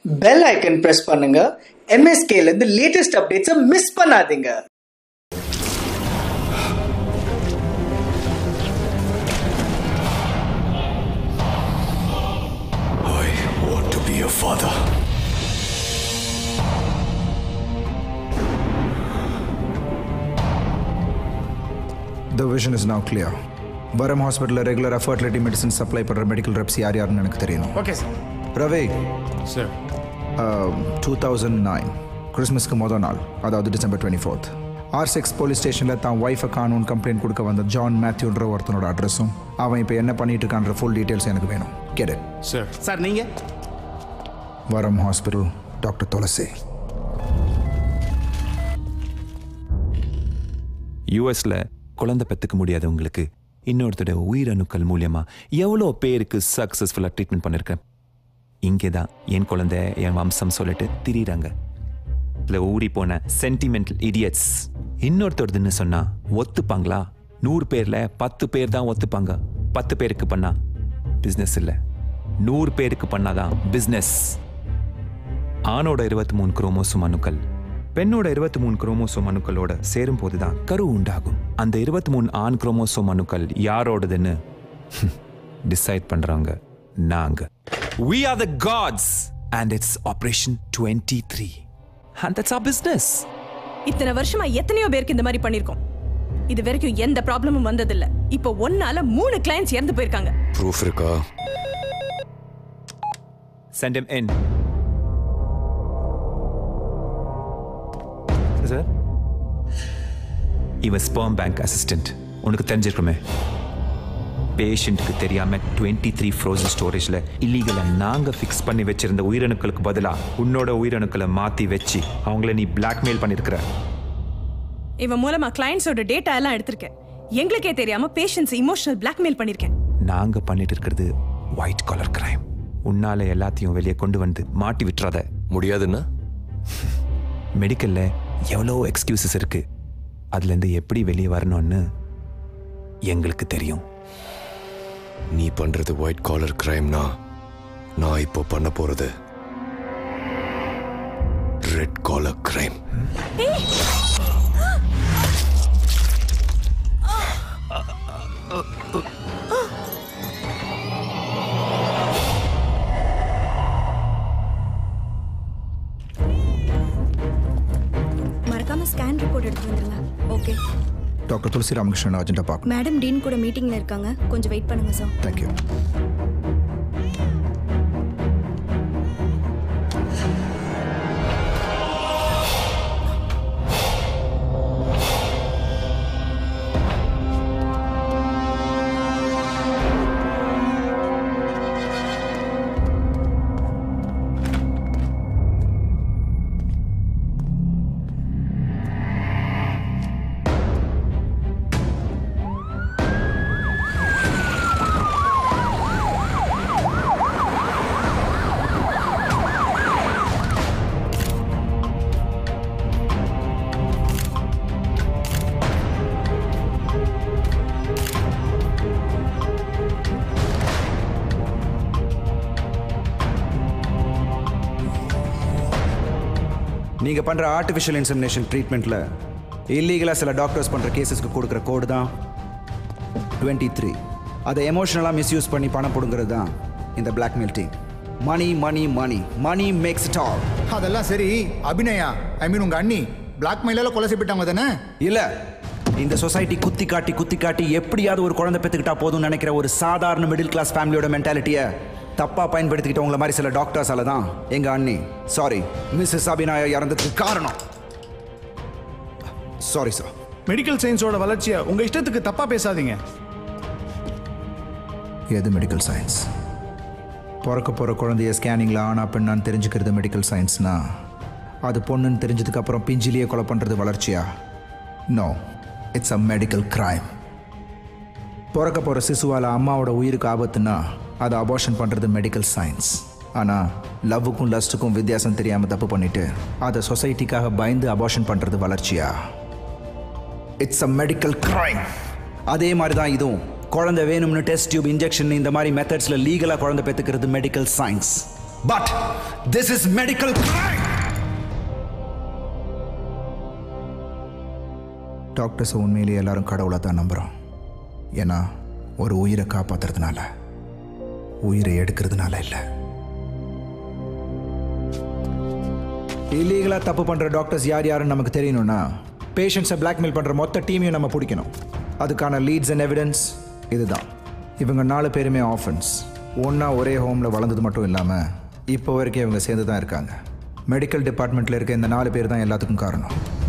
Bell icon press பண்ணுங்க MSK ல இருந்து லேட்டஸ்ட் அப்டேட்ஸை மிஸ் பண்ணாதீங்க I want to be your father. The vision is now clear. Varam ஹாஸ்பிட்டலில் ரெகுலராக ஃபர்டிலிட்டி மெடிசன் சப்ளை பண்ணுற மெடிக்கல் ரெப்ஸ் யார் யாருன்னு எனக்கு தெரியணும் okay sir Ravi sir two thousand nine கிறிஸ்மஸ்க்கு மொதல் நாள் அதாவது December twenty fourth or six police ஸ்டேஷனில் தான் ஒய்ஃபை காணும் கம்ப்ளைண்ட் கொடுக்க வந்த ஜான் மேத்யூன்ற ஒருத்தனோட அட்ரஸும் அவன் இப்போ என்ன பண்ணிட்டு இருக்கான்ற ஃபுல் டீட்டெயில்ஸ் எனக்கு வேணும் கெட் இட் சார் சார் நீங்கள் வரம் ஹாஸ்பிட்டல் டாக்டர் துளசி யூஎஸ்ல குழந்தை பெற்றுக்க முடியாதவங்களுக்கு இன்னொருத்தோட உயிரணுக்கள் மூலியமா எவ்வளோ பேருக்கு சக்ஸஸ்ஃபுல்லாக ட்ரீட்மெண்ட் பண்ணியிருக்கேன் இங்கே தான் என் குழந்தை என் வம்சம் சொல்லிட்டு திரியிறாங்க இல்லை ஊறி போன சென்டிமெண்டல் இடியட்ஸ் இன்னொருத்தருதுன்னு சொன்னா ஒத்துப்பாங்களா நூறு பேர்ல பத்து பேர் தான் ஒத்துப்பாங்க பத்து பேருக்கு பண்ணா பிஸ்னஸ் இல்லை நூறு பேருக்கு பண்ணாதான் பிஸ்னஸ் ஆணோட இருபத்தி மூணு குரோமோசோம் அணுக்கள் பெண்ணோட இருபத்தி மூணு குரோமோசோம் அணுக்களோட சேரும் போதுதான் கரு உண்டாகும் அந்த இருபத்தி மூணு ஆண் குரோமோசோம் அணுக்கள் யாரோடதுன்னு டிசைட் பண்றாங்க நாங்க we are the gods and it's operation 23 and that's our business இத்தனை வருஷமா எத்தனையோ பேருக்கு இந்த மாதிரி பண்ணிருக்கோம் இது வரைக்கும் எந்த ப்ராப்ளமும் வந்ததில்ல இப்போ ஒன்னால மூணு கிளைண்ட்ஸ் இறந்து போயிருக்காங்க Proof இருக்கா send him in சார் இவன் ஸ்பெர்ம் பேங்க் அசிஸ்டன்ட் உனக்கு தெரிஞ்சிருக்குமே பேஷண்ட்டுக்கு தெரியாம டுவெண்ட்டி த்ரீ ஃப்ரோசன் ஸ்டோரேஜில் இல்லீகலாக நாங்கள் ஃபிக்ஸ் பண்ணி வச்சிருந்த உயிரணுக்களுக்கு பதிலாக உன்னோட உயிரணுக்களை மாற்றி வச்சு அவங்கள நீ பிளாக்மெயில் பண்ணியிருக்கிற இவன் மூலமா கிளைண்ட்ஸோட டேட்டா எல்லாம் எடுத்திருக்கேன் எங்களுக்கே தெரியாம பேஷண்ட்ஸ் இமோஷனல் பிளாக்மெயில் பண்ணிருக்கேன் நாங்கள் பண்ணிட்டு இருக்கிறது ஒயிட் கலர் கிரைம் உன்னால எல்லாத்தையும் வெளியே கொண்டு வந்து மாட்டி விட்டுறாத முடியாதுன்னா மெடிக்கல்ல எவ்வளோ எக்ஸ்கியூசஸ் இருக்கு அதுலேருந்து எப்படி வெளியே வரணும்னு எங்களுக்கு தெரியும் நீ பண்றது ஒயிட் காலர் கிரைம்னா நான் இப்போ பண்ண போறது ரெட் காலர் கிரைம் மறக்காம ஸ்கேன் ரிப்போர்ட் எடுத்து வந்துருங்க ஓகே டாக்டர் துளசி ராமகிருஷ்ணன் அர்ஜென்ட்டாக பார்க்கணும் மேடம் டீன் கூட மீட்டிங்ல இருக்காங்க கொஞ்சம் வெயிட் பண்ணுங்க சார் தேங்க்யூ நீங்கள் பண்ணுற ஆர்டிஃபிஷியல் இன்செமினேஷன் ட்ரீட்மெண்ட்டில் இல்லீகலாக சில டாக்டர்ஸ் பண்ணுற கேசஸ்க்கு கொடுக்குற கோடு தான் டுவெண்ட்டி த்ரீ அதை எமோஷனலாக மிஸ்யூஸ் பண்ணி பணம் பிடுங்கிறது தான் இந்த blackmail team money money money money makes it all அதெல்லாம் சரி அபிநயா ஐ மீன் உங்க அண்ணி பிளாக்மெயிலால கொலை செய்யப்பட்டாங்க தானே இல்லை இந்த சொசைட்டி குத்தி காட்டி குத்தி காட்டி எப்படியாவது ஒரு குழந்தை பெற்றுக்கிட்டா போதும்னு நினைக்கிற ஒரு சாதாரண மிடில் கிளாஸ் ஃபேமிலியோட மென்டாலிட்டியை தப்பாக பயன்படுத்திக்கிட்ட உங்களை மாதிரி சில டாக்டர்ஸால தான் எங்கள் அண்ணி சாரி மிஸ்ஸஸ் அபிநாயா இறந்ததுக்கு காரணம் சாரி சார் மெடிக்கல் சயின்ஸோட வளர்ச்சியை உங்க இஷ்டத்துக்கு தப்பா பேசாதீங்க எது மெடிக்கல் சயின்ஸ் பிறக்க போகிற குழந்தைய ஸ்கேனிங்கில் ஆனா பெண்ணான்னு தெரிஞ்சுக்கிறது மெடிக்கல் சயின்ஸ்னா அது பொண்ணுன்னு தெரிஞ்சதுக்கு அப்புறம் பிஞ்சிலேயே கொலை பண்ணுறது வளர்ச்சியா no it's a medical crime பிறக்க போகிற சிசுவால் அம்மாவோட உயிருக்கு ஆபத்துனா அதை அபார்ஷன் பண்ணுறது மெடிக்கல் சயின்ஸ் ஆனால் லவ்வுக்கும் லஸ்ட்டுக்கும் வித்தியாசம் தெரியாமல் தப்பு பண்ணிட்டு அதை சொசைட்டிக்காக பயந்து அபார்ஷன் பண்ணுறது வளர்ச்சியா இட்ஸ் அ மெடிக்கல் கிரைம் அதே மாதிரி தான் இதுவும் குழந்தை வேணும்னு டெஸ்ட் டியூப் இன்ஜெக்ஷன் இந்த மாதிரி மெத்தட்ஸில் லீகலாக குழந்தை பெற்றுக்கிறது medical science but this is medical doctors உண்மையிலேயே எல்லாரும் கடவுளை தான் நம்புகிறோம் ஏன்னா ஒரு உயிரை காப்பாத்துறதுனால உயிரை எடுக்கிறதுனால இல்லை இல்லீகலாக தப்பு பண்ணுற டாக்டர்ஸ் யார் யாருன்னு நமக்கு தெரியணும்னா பேஷண்ட்ஸை பிளாக்மெயில் பண்ணுற மொத்த டீமையும் நம்ம பிடிக்கணும் அதுக்கான லீட்ஸ் அண்ட் எவிடன்ஸ் இதுதான் இவங்க நாலு பேருமே ஆஃபன்ஸ் ஒன்றா ஒரே ஹோமில் வளர்ந்தது மட்டும் இல்லாமல் இப்போ வரைக்கும் இவங்க சேர்ந்து தான் இருக்காங்க மெடிக்கல் டிபார்ட்மெண்ட்டில் இருக்க இந்த நாலு பேர் தான் எல்லாத்துக்கும் காரணம்